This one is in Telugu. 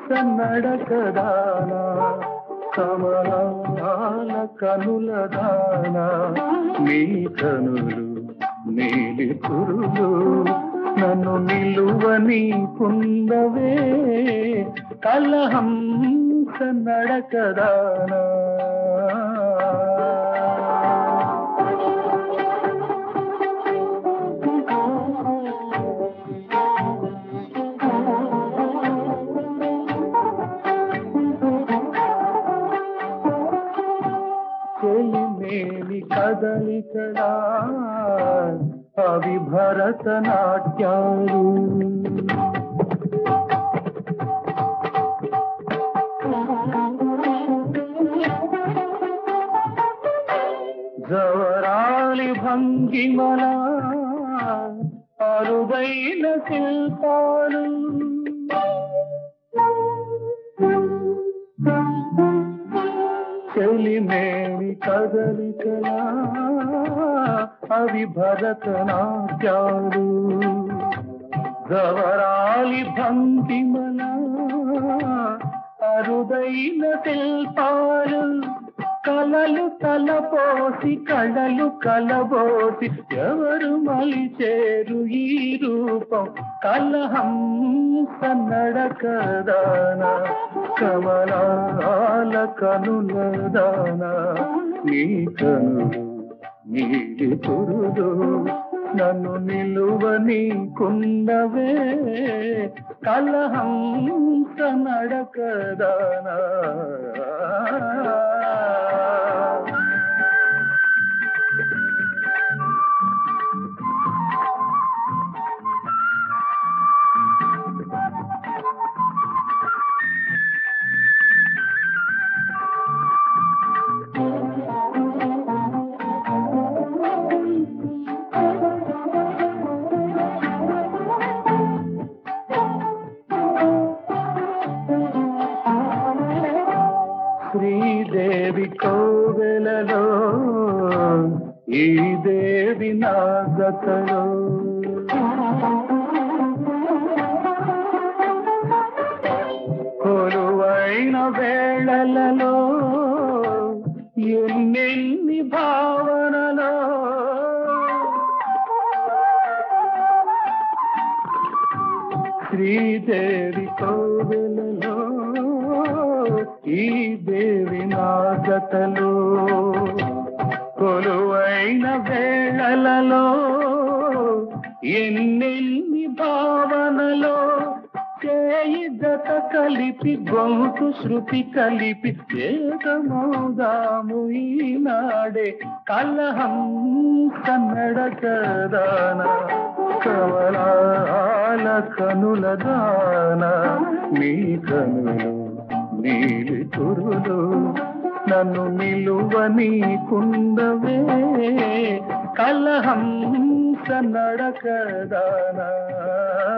నడకదానా కమలాల కనుల దానా నీ కనులు నీలి కురులు నన్ను నిలువని కుందవే కలహంస నడకదానా చెలిమేని కదలికలా అవి భరతనాట్యాలు జవరాలి భంగిమల అరుదైన శిల్పాలు చెలిమేని కదలికలా అవి భరతనాట్యాలు గవరాలి భంగిమల అరుదైన శిల్పాలు కలలు తలపోసి కళలు కలబోసి ఎవరు మలిచేరు ఈ రూపం కలహంస నడకదాన కమలాల కనుల దాన నీ కనులు నీలి పురుడు నన్ను నిలువని కుండవే కలహంస నడకదానా శ్రీదేవి కోవెలలో ఈ దేవి నా గతలో కొలువైన వేళలలో ఎన్నెన్ని భావనలో శ్రీదేవి కోవెలలో ఈ దేవి నా జతలో కొలువైన వేళలలో ఎన్నెన్ని భావనలో చేయి జత కలిపి గొంతు శృతి కలిపి ఏకమౌదాము ఈనాడే కలహంస నడకదాన కవలాల కనుల దాన నీ కనులు నీలి తురులు నన్ను నిలువని కుందవే కలహంస నడకదానా